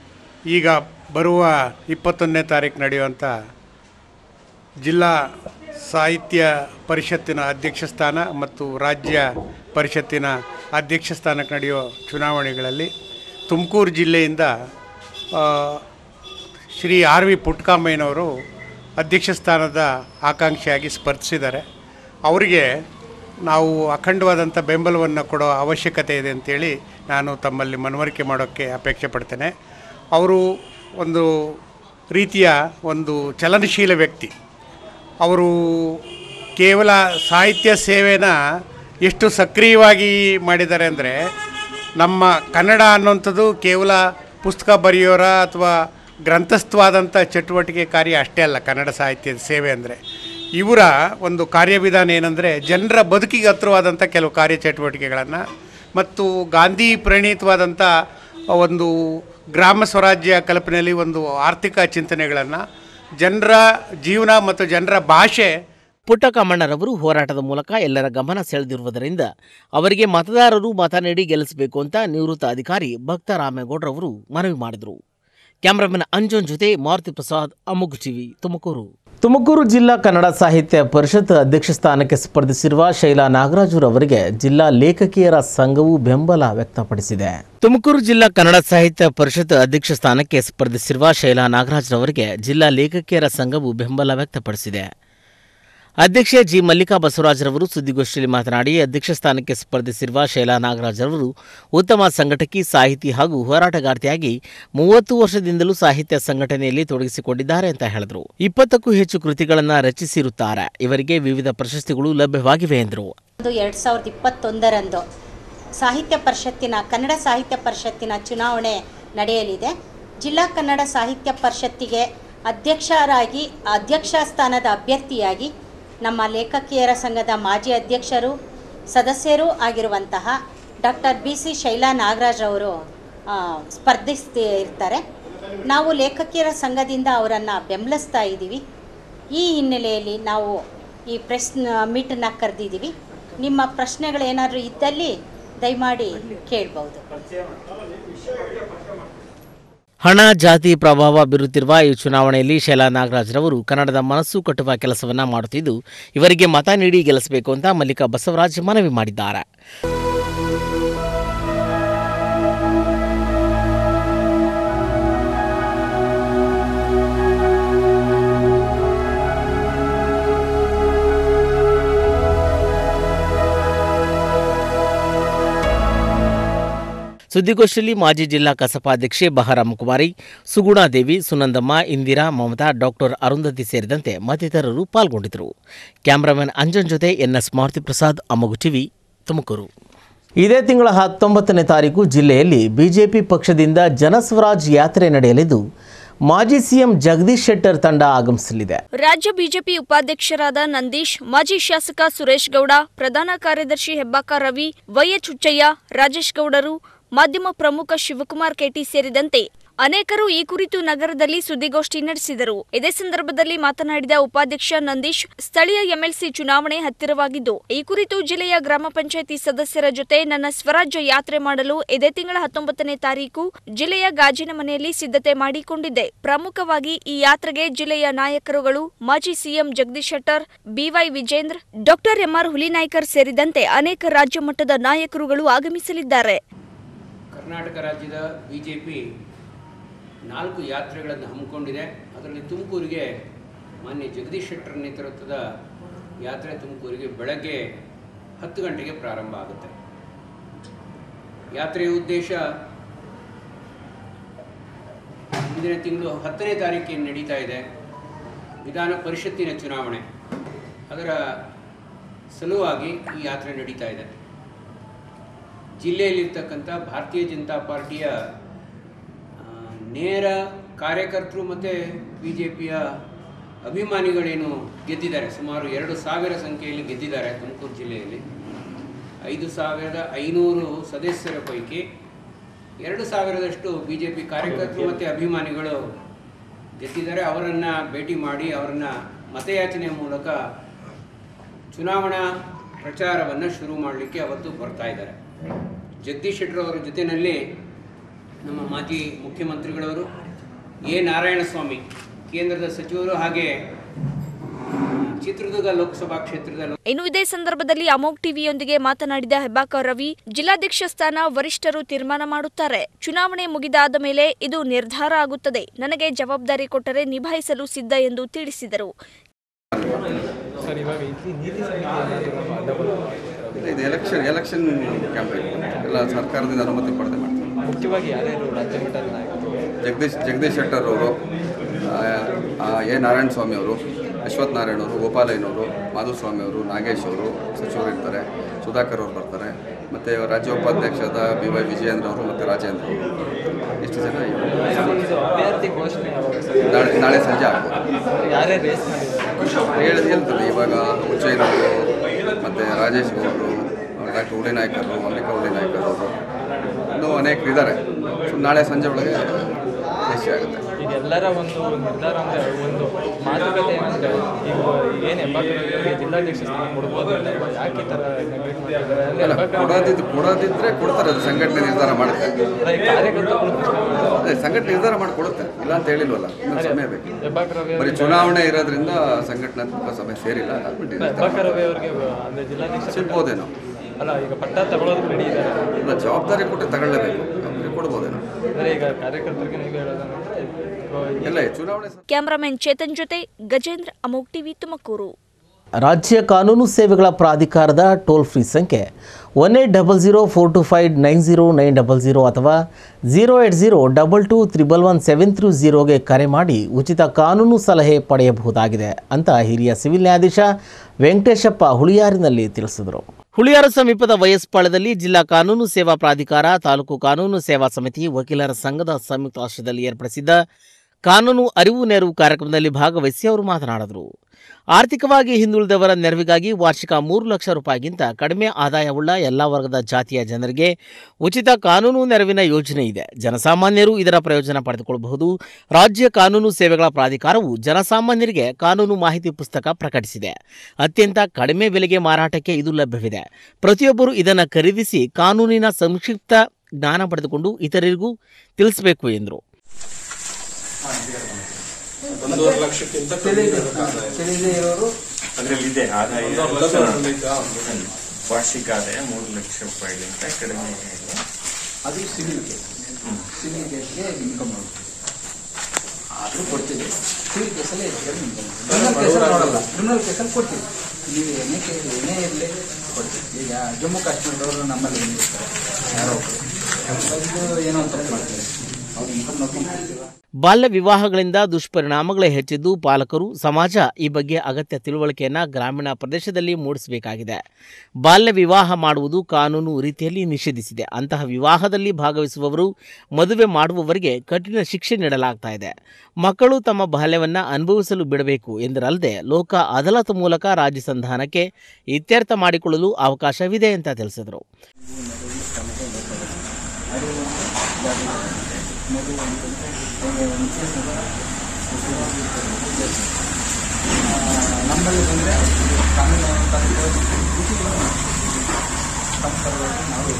ಈಗ ಬರುವ ಇಪ್ಪತ್ತೊಂದನೇ ತಾರೀಕು ನಡೆಯುವಂಥ ಜಿಲ್ಲಾ ಸಾಹಿತ್ಯ ಪರಿಷತ್ತಿನ ಅಧ್ಯಕ್ಷ ಸ್ಥಾನ ಮತ್ತು ರಾಜ್ಯ ಪರಿಷತ್ತಿನ ಅಧ್ಯಕ್ಷ ಸ್ಥಾನಕ್ಕೆ ನಡೆಯುವ ಚುನಾವಣೆಗಳಲ್ಲಿ ತುಮಕೂರು ಜಿಲ್ಲೆಯಿಂದ ಆ, ಶ್ರೀ ಆರ್ ವಿ ಪುಟ್ಕಾಮಯ್ಯನವರು ಅಧ್ಯಕ್ಷ ಸ್ಥಾನದ ಆಕಾಂಕ್ಷಿಯಾಗಿ ಸ್ಪರ್ಧಿಸಿದ್ದಾರೆ ಅವರಿಗೆ ನಾವು ಅಖಂಡವಾದಂಥ ಬೆಂಬಲವನ್ನು ಕೊಡೋ ಅವಶ್ಯಕತೆ ಇದೆ ಅಂತೇಳಿ ನಾನು ತಮ್ಮಲ್ಲಿ ಮನವರಿಕೆ ಮಾಡೋಕ್ಕೆ ಅಪೇಕ್ಷೆ ಪಡ್ತೇನೆ ಅವರು ಒಂದು ರೀತಿಯ ಒಂದು ಚಲನಶೀಲ ವ್ಯಕ್ತಿ ಅವರು ಕೇವಲ ಸಾಹಿತ್ಯ ಸೇವೆನ ಎಷ್ಟು ಸಕ್ರಿಯವಾಗಿ ಮಾಡಿದ್ದಾರೆ ಅಂದರೆ ನಮ್ಮ ಕನ್ನಡ ಅನ್ನುವಂಥದ್ದು ಕೇವಲ ಪುಸ್ತಕ ಬರೆಯೋರ ಅಥವಾ ಗ್ರಂಥಸ್ಥವಾದಂಥ ಚಟುವಟಿಕೆ ಕಾರ್ಯ ಅಷ್ಟೇ ಅಲ್ಲ ಕನ್ನಡ ಸಾಹಿತ್ಯದ ಸೇವೆ ಅಂದರೆ ಇವರ ಒಂದು ಕಾರ್ಯವಿಧಾನ ಏನಂದರೆ ಜನರ ಬದುಕಿಗೆ ಹತ್ತಿರವಾದಂಥ ಕೆಲವು ಕಾರ್ಯಚಟುವಟಿಕೆಗಳನ್ನು ಮತ್ತು ಗಾಂಧಿ ಪ್ರಣೀತವಾದಂಥ ಒಂದು ಗ್ರಾಮ ಸ್ವರಾಜ್ಯ ಕಲ್ಪನೆಯಲ್ಲಿ ಒಂದು ಆರ್ಥಿಕ ಚಿಂತನೆಗಳನ್ನು ಜನರ ಜೀವನ ಮತ್ತು ಜನರ ಭಾಷೆ ಪುಟ್ಟಕಮ್ಮಣ್ಣರವರು ಹೋರಾಟದ ಮೂಲಕ ಎಲ್ಲರ ಗಮನ ಸೆಳೆದಿರುವುದರಿಂದ ಅವರಿಗೆ ಮತದಾರರು ಮತ ನೀಡಿ ಗೆಲ್ಲಿಸಬೇಕು ಅಂತ ನಿವೃತ್ತ ಅಧಿಕಾರಿ ಭಕ್ತ ರಾಮೇಗೌಡರವರು ಮನವಿ ಮಾಡಿದರು ಕ್ಯಾಮರಾಮನ್ ಅಂಜನ್ ಜೊತೆ ಮಾರುತಿ ಪ್ರಸಾದ್ ಅಮುಗ್ ಟಿವಿ ತುಮಕೂರು ತುಮಕೂರು ಜಿಲ್ಲಾ ಕನ್ನಡ ಸಾಹಿತ್ಯ ಪರಿಷತ್ ಅಧ್ಯಕ್ಷ ಸ್ಥಾನಕ್ಕೆ ಸ್ಪರ್ಧಿಸಿರುವ ಶೈಲಾ ನಾಗರಾಜುರವರಿಗೆ ಜಿಲ್ಲಾ ಲೇಖಕಿಯರ ಸಂಘವು ಬೆಂಬಲ ವ್ಯಕ್ತಪಡಿಸಿದೆ ತುಮಕೂರು ಜಿಲ್ಲಾ ಕನ್ನಡ ಸಾಹಿತ್ಯ ಪರಿಷತ್ ಅಧ್ಯಕ್ಷ ಸ್ಥಾನಕ್ಕೆ ಸ್ಪರ್ಧಿಸಿರುವ ಶೈಲಾ ನಾಗರಾಜ್ರವರಿಗೆ ಜಿಲ್ಲಾ ಲೇಖಕಿಯರ ಸಂಘವು ಬೆಂಬಲ ವ್ಯಕ್ತಪಡಿಸಿದೆ ಅಧ್ಯಕ್ಷೆ ಜಿ ಮಲ್ಲಿಕಾ ಬಸವರಾಜರವರು ಸುದ್ದಿಗೋಷ್ಠಿಯಲ್ಲಿ ಮಾತನಾಡಿ ಅಧ್ಯಕ್ಷ ಸ್ಥಾನಕ್ಕೆ ಸ್ಪರ್ಧಿಸಿರುವ ಶೈಲಾ ನಾಗರಾಜರವರು ಉತ್ತಮ ಸಂಘಟಕಿ ಸಾಹಿತಿ ಹಾಗೂ ಹೋರಾಟಗಾರ್ತಿಯಾಗಿ ಮೂವತ್ತು ವರ್ಷದಿಂದಲೂ ಸಾಹಿತ್ಯ ಸಂಘಟನೆಯಲ್ಲಿ ತೊಡಗಿಸಿಕೊಂಡಿದ್ದಾರೆ ಅಂತ ಹೇಳಿದರು ಇಪ್ಪತ್ತಕ್ಕೂ ಹೆಚ್ಚು ಕೃತಿಗಳನ್ನು ರಚಿಸಿರುತ್ತಾರೆ ಇವರಿಗೆ ವಿವಿಧ ಪ್ರಶಸ್ತಿಗಳು ಲಭ್ಯವಾಗಿವೆ ಎಂದರು ಒಂದು ಎರಡು ಸಾವಿರದ ಇಪ್ಪತ್ತೊಂದರಂದು ಸಾಹಿತ್ಯ ಪರಿಷತ್ತಿನ ಕನ್ನಡ ಸಾಹಿತ್ಯ ಪರಿಷತ್ತಿನ ಚುನಾವಣೆ ನಡೆಯಲಿದೆ ಜಿಲ್ಲಾ ಕನ್ನಡ ಸಾಹಿತ್ಯ ಪರಿಷತ್ತಿಗೆ ಅಧ್ಯಕ್ಷರಾಗಿ ಅಧ್ಯಕ್ಷ ಸ್ಥಾನದ ಅಭ್ಯರ್ಥಿಯಾಗಿ ನಮ್ಮ ಲೇಖಕಿಯರ ಸಂಘದ ಮಾಜಿ ಅಧ್ಯಕ್ಷರು ಸದಸ್ಯರೂ ಆಗಿರುವಂತಹ doctor B C Shaila Nagaraj ಅವರು ಆ, ಸ್ಪರ್ಧಿಸ್ತಿ ಇರ್ತಾರೆ ನಾವು ಲೇಖಕಿಯರ ಸಂಘದಿಂದ ಅವರನ್ನು ಬೆಂಬಲಿಸ್ತಾ ಇದ್ದೀವಿ ಈ ಹಿನ್ನೆಲೆಯಲ್ಲಿ ನಾವು ಈ ಪ್ರೆಸ್ ಮೀಟನ್ನು ಕರೆದಿದ್ದೀವಿ ನಿಮ್ಮ ಪ್ರಶ್ನೆಗಳೇನಾದರೂ ಇದ್ದಲ್ಲಿ ದಯಮಾಡಿ ಕೇಳ್ಬೋದು ಹಣ ಜಾತಿ ಪ್ರಭಾವ ಬೀರುತ್ತಿರುವ ಈ ಚುನಾವಣೆಯಲ್ಲಿ ಶೈಲಾ ನಾಗರಾಜ್ರವರು ಕನ್ನಡದ ಮನಸ್ಸು ಕಟ್ಟುವ ಕೆಲಸವನ್ನ ಮಾಡುತ್ತಿದ್ದು ಇವರಿಗೆ ಮತ ನೀಡಿ ಗೆಲ್ಲಿಸಬೇಕು ಅಂತ ಮಲ್ಲಿಕಾ ಬಸವರಾಜ್ ಮನವಿ ಮಾಡಿದ್ದಾರೆ ಸುದ್ದಿಗೋಷ್ಠಿಯಲ್ಲಿ ಮಾಜಿ ಜಿಲ್ಲಾ ಕಸಪ ಅಧ್ಯಕ್ಷೆ ಬಹರಾಮ್ ಕುಮಾರಿ ಸುಗುಣಾದೇವಿ ಸುನಂದಮ್ಮ ಇಂದಿರಾ ಮಮತಾ ಡಾಕ್ಟರ್ ಅರುಂಧತಿ ಸೇರಿದಂತೆ ಮತ್ತಿತರರು ಪಾಲ್ಗೊಂಡಿದ್ದರು ಕ್ಯಾಮರಾಮನ್ ಅಂಜನ್ ಜೊತೆ ಎನ್ಎಸ್ ಮಾರುತಿ ಪ್ರಸಾದ್ ಅಮಗು ಟಿವಿ ತುಮಕೂರು ಇದೇ ತಿಂಗಳ ಹತ್ತೊಂಬತ್ತನೇ ತಾರೀಕು ಜಿಲ್ಲೆಯಲ್ಲಿ ಬಿಜೆಪಿ ಪಕ್ಷದಿಂದ ಜನಸ್ವರಾಜ್ ಯಾತ್ರೆ ನಡೆಯಲಿದ್ದು ಮಾಜಿ ಸಿಎಂ ಜಗದೀಶ್ ಶೆಟ್ಟರ್ ತಂಡ ಆಗಮಿಸಲಿದೆ ರಾಜ್ಯ ಬಿಜೆಪಿ ಉಪಾಧ್ಯಕ್ಷರಾದ ನಂದೀಶ್ ಮಾಜಿ ಶಾಸಕ ಸುರೇಶ್ ಗೌಡ ಪ್ರಧಾನ ಕಾರ್ಯದರ್ಶಿ ಹೆಬ್ಬಾಕ ರವಿ ವೈಎಚ್ ಹುಚ್ಚಯ್ಯ ರಾಜೇಶ್ ಗೌಡರು ಮಾಧ್ಯಮ ಪ್ರಮುಖ ಶಿವಕುಮಾರ್ ಕೆಟಿ ಸೇರಿದಂತೆ ಅನೇಕರು ಈ ಕುರಿತು ನಗರದಲ್ಲಿ ಸುದ್ದಿಗೋಷ್ಠಿ ನಡೆಸಿದರು ಇದೇ ಸಂದರ್ಭದಲ್ಲಿ ಮಾತನಾಡಿದ ಉಪಾಧ್ಯಕ್ಷ ನಂದೀಶ್ ಸ್ಥಳೀಯ ಎಂಎಲ್ಸಿ ಚುನಾವಣೆ ಹತ್ತಿರವಾಗಿದ್ದು ಈ ಕುರಿತು ಜಿಲ್ಲೆಯ ಗ್ರಾಮ ಪಂಚಾಯಿತಿ ಸದಸ್ಯರ ಜೊತೆ ನನ್ನ ಸ್ವರಾಜ್ಯ ಯಾತ್ರೆ ಮಾಡಲು ಇದೇ ತಿಂಗಳ ಹತ್ತೊಂಬತ್ತನೇ ತಾರೀಕು ಜಿಲ್ಲೆಯ ಗಾಜಿನ ಮನೆಯಲ್ಲಿ ಸಿದ್ಧತೆ ಮಾಡಿಕೊಂಡಿದ್ದೆ ಪ್ರಮುಖವಾಗಿ ಈ ಯಾತ್ರೆಗೆ ಜಿಲ್ಲೆಯ ನಾಯಕರುಗಳು ಮಾಜಿ CM Jagadish Shettar B Y Vijayendra doctor M R Hulinaikar ಸೇರಿದಂತೆ ಅನೇಕ ರಾಜ್ಯ ಮಟ್ಟದ ನಾಯಕರುಗಳು ಆಗಮಿಸಲಿದ್ದಾರೆ ಕರ್ನಾಟಕ ರಾಜ್ಯದ ಬಿ ಜೆ ಪಿ ನಾಲ್ಕು ಯಾತ್ರೆಗಳನ್ನು ಹಮ್ಮಿಕೊಂಡಿದೆ ಅದರಲ್ಲಿ ತುಮಕೂರಿಗೆ ಮಾನ್ಯ ಜಗದೀಶ್ ಶೆಟ್ಟರ್ ನೇತೃತ್ವದ ಯಾತ್ರೆ ತುಮಕೂರಿಗೆ ಬೆಳಗ್ಗೆ ಹತ್ತು ಗಂಟೆಗೆ ಪ್ರಾರಂಭ ಆಗುತ್ತೆ ಯಾತ್ರೆಯ ಉದ್ದೇಶ ಮುಂದಿನ ತಿಂಗಳು ಹತ್ತನೇ ತಾರೀಕಿಗೆ ನಡೀತಾ ಇದೆ ವಿಧಾನ ಪರಿಷತ್ತಿನ ಚುನಾವಣೆ ಅದರ ಸಲುವಾಗಿ ಈ ಯಾತ್ರೆ ನಡೀತಾ ಇದೆ ಜಿಲ್ಲೆಯಲ್ಲಿರ್ತಕ್ಕಂಥ ಭಾರತೀಯ ಜನತಾ ಪಾರ್ಟಿಯ ಆ, ನೇರ ಕಾರ್ಯಕರ್ತರು ಮತ್ತು ಬಿ ಜೆ ಪಿಯ ಅಭಿಮಾನಿಗಳೇನು ಗೆದ್ದಿದ್ದಾರೆ ಸುಮಾರು ಎರಡು ಸಾವಿರ ಸಂಖ್ಯೆಯಲ್ಲಿ ಗೆದ್ದಿದ್ದಾರೆ ತುಮಕೂರು ಜಿಲ್ಲೆಯಲ್ಲಿ ಐದು ಸಾವಿರದ ಐನೂರು ಸದಸ್ಯರ ಪೈಕಿ ಎರಡು ಸಾವಿರದಷ್ಟು ಬಿ ಜೆ ಪಿ ಕಾರ್ಯಕರ್ತರು ಮತ್ತು ಅಭಿಮಾನಿಗಳು ಗೆದ್ದಿದ್ದಾರೆ ಅವರನ್ನು ಭೇಟಿ ಮಾಡಿ ಅವರನ್ನು ಮತಯಾಚನೆ ಮೂಲಕ ಚುನಾವಣಾ ಪ್ರಚಾರವನ್ನು ಶುರು ಮಾಡಲಿಕ್ಕೆ ಅವತ್ತು ಬರ್ತಾ ಇದ್ದಾರೆ ಜಗದೀಶ್ ಶೆಟ್ಟರ್ ಅವರ ಜೊತೆಯಲ್ಲಿ ನಮ್ಮ ಮಾಜಿ ಮುಖ್ಯಮಂತ್ರಿಗಳವರು ಎ ನಾರಾಯಣಸ್ವಾಮಿ ಕೇಂದ್ರದ ಸಚಿವರು ಹಾಗೆ ಚಿತ್ರದುರ್ಗ ಲೋಕಸಭಾ ಕ್ಷೇತ್ರದ ಲೋ- ಇನ್ನು ಇದೇ ಸಂದರ್ಭದಲ್ಲಿ ಅಮೋಕ್ ಟಿವಿಯೊಂದಿಗೆ ಮಾತನಾಡಿದ ಹೆಬ್ಬಾಕ ರವಿ ಜಿಲ್ಲಾಧ್ಯಕ್ಷ ಸ್ಥಾನ ವರಿಷ್ಠರು ತೀರ್ಮಾನ ಮಾಡುತ್ತಾರೆ ಚುನಾವಣೆ ಮುಗಿದಾದ ಮೇಲೆ ಇದು ನಿರ್ಧಾರ ಆಗುತ್ತದೆ ನನಗೆ ಜವಾಬ್ದಾರಿ ಕೊಟ್ಟರೆ ನಿಭಾಯಿಸಲು ಸಿದ್ಧ ಎಂದು ತಿಳಿಸಿದರು ಸರ್ ಇವಾಗ ಇಲ್ಲಿ ನೀತಿ ಸಮಿತಿ ಏನಾದರೂ ಡಬಲ್ ಇದು ಎಲೆಕ್ಷನ್ ಎಲೆಕ್ಷನ್ ಕ್ಯಾಂಪೇನ್ ಎಲ್ಲ ಸರ್ಕಾರದಿಂದ ಅನುಮತಿ ಪಡೆದೇ ಮಾಡ್ತಾರೆ ಮುಖ್ಯವಾಗಿ ಯಾರ್ಯಾರು ರಾಜ್ಯ ಮಟ್ಟದ ನಾಯಕರು ಜಗದೀಶ್ ಜಗದೀಶ್ ಶೆಟ್ಟರ್ ಅವರು ಎ ನಾರಾಯಣ ಸ್ವಾಮಿ ಅವರು ಅಶ್ವಥ್ ನಾರಾಯಣ ಅವರು ಗೋಪಾಲಯ್ಯನವರು ಮಾಧುಸ್ವಾಮಿ ಅವರು ನಾಗೇಶ್ ಅವರು ಸಚಿವರು ಇರ್ತಾರೆ ಸುಧಾಕರ್ ಅವರು ಬರ್ತಾರೆ ಮತ್ತು ರಾಜ್ಯ ಉಪಾಧ್ಯಕ್ಷರಾದ ಬಿ ವೈ ವಿಜಯೇಂದ್ರ ಅವರು ಮತ್ತು ರಾಜೇಂದ್ರ ಅವರು ಇಷ್ಟು ಜನ ಇದ್ದಾರೆ. ಇದು ಅಭ್ಯರ್ಥಿ ಘೋಷಣೆ ಯಾವಾಗ ಸರ್ ನಾಳೆ ನಾಳೆ ಸಂಜೆ ಆಗ್ಬೋದು ಯಾರ್ಯಾರು ರೇಸ್ ಮಾಡಿದ್ದಾರೆ ಹೇಳಿ ಹೇಳ್ತಾರೆ ಇವಾಗ ಉಜ್ಜಯಿನವರು ಮತ್ತು ರಾಜೇಶ್ ಗೌಡರು ಡಾಕ್ಟರ್ ಉಳಿನಾಯ್ಕರು ಮಲ್ಲಿಕಾ ಉಳಿನಾಯ್ಕರ್ ಅವರು ಇನ್ನೂ ಅನೇಕರು ಇದ್ದಾರೆ ಸೊ ನಾಳೆ ಸಂಜೆ ಒಳಗೆ ನಿಶ್ಚಯ ಆಗುತ್ತೆ ಈಗ ಎಲ್ಲರ ಒಂದು ನಿರ್ಧಾರ ಅಂದರೆ ಒಂದು ಮಾತುಕತೆ ಏನಂದರೆ ಈಗ ಏನು ಹೆಬ್ಬಾಕರಿಗೆ ಜಿಲ್ಲಾಧ್ಯಕ್ಷ ಸ್ಥಾನ ಕೊಡ್ಬೋದು ಅಂತ ಅಲ್ವಾ? ಯಾಕೆ ಈ ಥರ neglect ಮಾಡಿದ್ದಾರೆ? ಅಂದ್ರೆ ಅಲ್ಲ ಹೆಬ್ಬಾಕ ಕೊಡೋದಿದ್ದು ಕೊಡೋದಿದ್ರೆ ಕೊಡ್ತಾರೆ ಅದು ಸಂಘಟನೆ ನಿರ್ಧಾರ ಮಾಡುತ್ತೆ ಈ ಕಾರ್ಯಕರ್ತರು ಪ್ರಶ್ನೆ ಮಾಡ್ತಾರೆ. ಅದೇ ಸಂಘಟನೆ ನಿರ್ಧಾರ ಮಾಡಿ ಕೊಡುತ್ತೆ ಇಲ್ಲ ಅಂತ ಹೇಳಿಲ್ವಲ್ಲ ಇನ್ನೂ ಸಮಯ ಬೇಕು ಹೆಬ್ಬಾಕ ರವಿ ಬರೀ ಚುನಾವಣೆ ಇರೋದ್ರಿಂದ ಸಂಘಟನಾತ್ಮಕ ಸಭೆ ಸೇರಿಲ್ಲ ಅದ್ಬಿಟ್ಟು ನಿರ್ಧಾರ ಹೆಬ್ಬಾಕ ರವಿ ಅವರಿಗೆ ಅಂದರೆ ಜಿಲ್ಲಾಧ್ಯಕ್ಷ ಸಿಗ್ಬೋದೇನೋ ಅಲ್ಲ ಈಗ ಪಟ್ಟ ತಗೊಳ್ಳೋದಕ್ಕೆ ರೆಡಿ ಇದ್ದಾರೆ ಇಲ್ಲ ಜವಾಬ್ದಾರಿ ಕೊಟ್ಟು ತಗೊಳ್ಳೇಬೇಕು ಅವ್ರಿಗೆ ಕೊಡ್ಬೋದೇನೋ ಅಂದರೆ ಈಗ ಕಾರ್ಯಕರ್ತರಿಗೆ ನೀವು ಹೇಳೋದಂದ್ರೆ ಎಲ್ಲ ಚುನಾವಣೆ ಸ- ಕ್ಯಾಮರಾಮನ್ ಚೇತನ್ ಜೊತೆ ಗಜೇಂದ್ರ ಅಮೋಕ್ ಟಿವಿ ತುಮಕೂರು ರಾಜ್ಯ ಕಾನೂನು ಸೇವೆಗಳ ಪ್ರಾಧಿಕಾರದ ಟೋಲ್ ಫ್ರೀ ಸಂಖ್ಯೆ one eight double zero four two five nine zero nine double zero ಅಥವಾ zero eight zero double two triple one seven three ಜೀರೋಗೆ ಕರೆ ಮಾಡಿ ಉಚಿತ ಕಾನೂನು ಸಲಹೆ ಪಡೆಯಬಹುದಾಗಿದೆ ಅಂತ ಹಿರಿಯ ಸಿವಿಲ್ ನ್ಯಾಯಾಧೀಶ ವೆಂಕಟೇಶಪ್ಪ ಹುಳಿಯಾರಿನಲ್ಲಿ ತಿಳಿಸಿದರು ಹುಳಿಯಾರು ಸಮೀಪದ ವಯಸ್ಪಾಳ್ಯದಲ್ಲಿ ಜಿಲ್ಲಾ ಕಾನೂನು ಸೇವಾ ಪ್ರಾಧಿಕಾರ ತಾಲೂಕು ಕಾನೂನು ಸೇವಾ ಸಮಿತಿ ವಕೀಲರ ಸಂಘದ ಸಂಯುಕ್ತ ಆಶ್ರಯದಲ್ಲಿ ಏರ್ಪಡಿಸಿದ್ದ ಕಾನೂನು ಅರಿವು ನೆರವು ಕಾರ್ಯಕ್ರಮದಲ್ಲಿ ಭಾಗವಹಿಸಿ ಅವರು ಮಾತನಾಡಿದರು ಆರ್ಥಿಕವಾಗಿ ಹಿಂದುಳಿದವರ ನೆರವಿಗಾಗಿ ವಾರ್ಷಿಕ ಮೂರು ಲಕ್ಷ ರೂಪಾಯಿಗಿಂತ ಕಡಿಮೆ ಆದಾಯವುಳ್ಳ ಎಲ್ಲ ವರ್ಗದ ಜಾತಿಯ ಜನರಿಗೆ ಉಚಿತ ಕಾನೂನು ನೆರವಿನ ಯೋಜನೆ ಇದೆ ಜನಸಾಮಾನ್ಯರು ಇದರ ಪ್ರಯೋಜನ ಪಡೆದುಕೊಳ್ಳಬಹುದು ರಾಜ್ಯ ಕಾನೂನು ಸೇವೆಗಳ ಪ್ರಾಧಿಕಾರವು ಜನಸಾಮಾನ್ಯರಿಗೆ ಕಾನೂನು ಮಾಹಿತಿ ಪುಸ್ತಕ ಪ್ರಕಟಿಸಿದೆ ಅತ್ಯಂತ ಕಡಿಮೆ ಬೆಲೆಗೆ ಮಾರಾಟಕ್ಕೆ ಇದು ಲಭ್ಯವಿದೆ ಪ್ರತಿಯೊಬ್ಬರು ಇದನ್ನು ಖರೀದಿಸಿ ಕಾನೂನಿನ ಸಂಕ್ಷಿಪ್ತ ಜ್ಞಾನ ಪಡೆದುಕೊಂಡು ಇತರರಿಗೂ ತಿಳಿಸಬೇಕು ಎಂದರು ಅದರಲ್ಲಿದೆ ಆದಾಯ ವಾರ್ಷಿಕ ಆದಾಯ ಮೂರು ಲಕ್ಷ ರೂಪಾಯಿಗಿಂತ ಕಡಿಮೆ ಇಲ್ಲ ಅದು ಸಿವಿಲ್ ಕೇಸ್ ಸಿವಿಲ್ ಕೇಸ್ಗೆ ಇನ್ಕಮ್ ಆಗುತ್ತೆ ಆದರೂ ಕೊಡ್ತೀವಿ ಸಿವಿಲ್ ಕೇಸಲ್ಲಿ ಕ್ರಿಮಿನಲ್ ಕೇಸಲ್ಲಿ ನೋಡಲ್ಲ ಕ್ರಿಮಿನಲ್ ಕೇಸಲ್ಲಿ ಕೊಡ್ತೀವಿ ನೀವು ಏನೇ ಕೇಸ್ ಏನೇ ಇರಲಿ ಕೊಡ್ತೀವಿ ಈಗ ಜಮ್ಮು ಕಾಶ್ಮೀರದವರು ನಮ್ಮಲ್ಲಿ ಬಂದಿರ್ತಾರೆ ಯಾರೋ ಒಬ್ರು. ಬಂದು ಏನೋ ಒಂದು ತಪ್ಪು ಮಾಡ್ತಾರೆ ಅವ್ರು ಇನ್ಕಮ್ ನೋಡ್ಕೊಂಡು ಕೊಡ್ತೀವಿ ಬಾಲ್ಯ ವಿವಾಹಗಳಿಂದ ದುಷ್ಪರಿಣಾಮಗಳೇ ಹೆಚ್ಚಿದ್ದು ಪಾಲಕರು ಸಮಾಜ ಈ ಬಗ್ಗೆ ಅಗತ್ಯ ತಿಳುವಳಿಕೆಯನ್ನು ಗ್ರಾಮೀಣ ಪ್ರದೇಶದಲ್ಲಿ ಮೂಡಿಸಬೇಕಾಗಿದೆ ಬಾಲ್ಯ ವಿವಾಹ ಮಾಡುವುದು ಕಾನೂನು ರೀತಿಯಲ್ಲಿ ನಿಷೇಧಿಸಿದೆ ಅಂತಹ ವಿವಾಹದಲ್ಲಿ ಭಾಗವಹಿಸುವವರು ಮದುವೆ ಮಾಡುವವರಿಗೆ ಕಠಿಣ ಶಿಕ್ಷೆ ನೀಡಲಾಗ್ತಾ ಇದೆ ಮಕ್ಕಳು ತಮ್ಮ ಬಾಲ್ಯವನ್ನು ಅನುಭವಿಸಲು ಬಿಡಬೇಕು ಎಂದರಲ್ಲದೆ ಲೋಕ ಅದಾಲತ್ ಮೂಲಕ ರಾಜ್ಯ ಸಂಧಾನಕ್ಕೆ ಇತ್ಯರ್ಥ ಮಾಡಿಕೊಳ್ಳಲು ಅವಕಾಶವಿದೆ ಅಂತ ತಿಳಿಸಿದರು ನಮ್ಮಲ್ಲಿ ಬಂದರೆ ಕಾನೂನು ತಂದು ನಾವು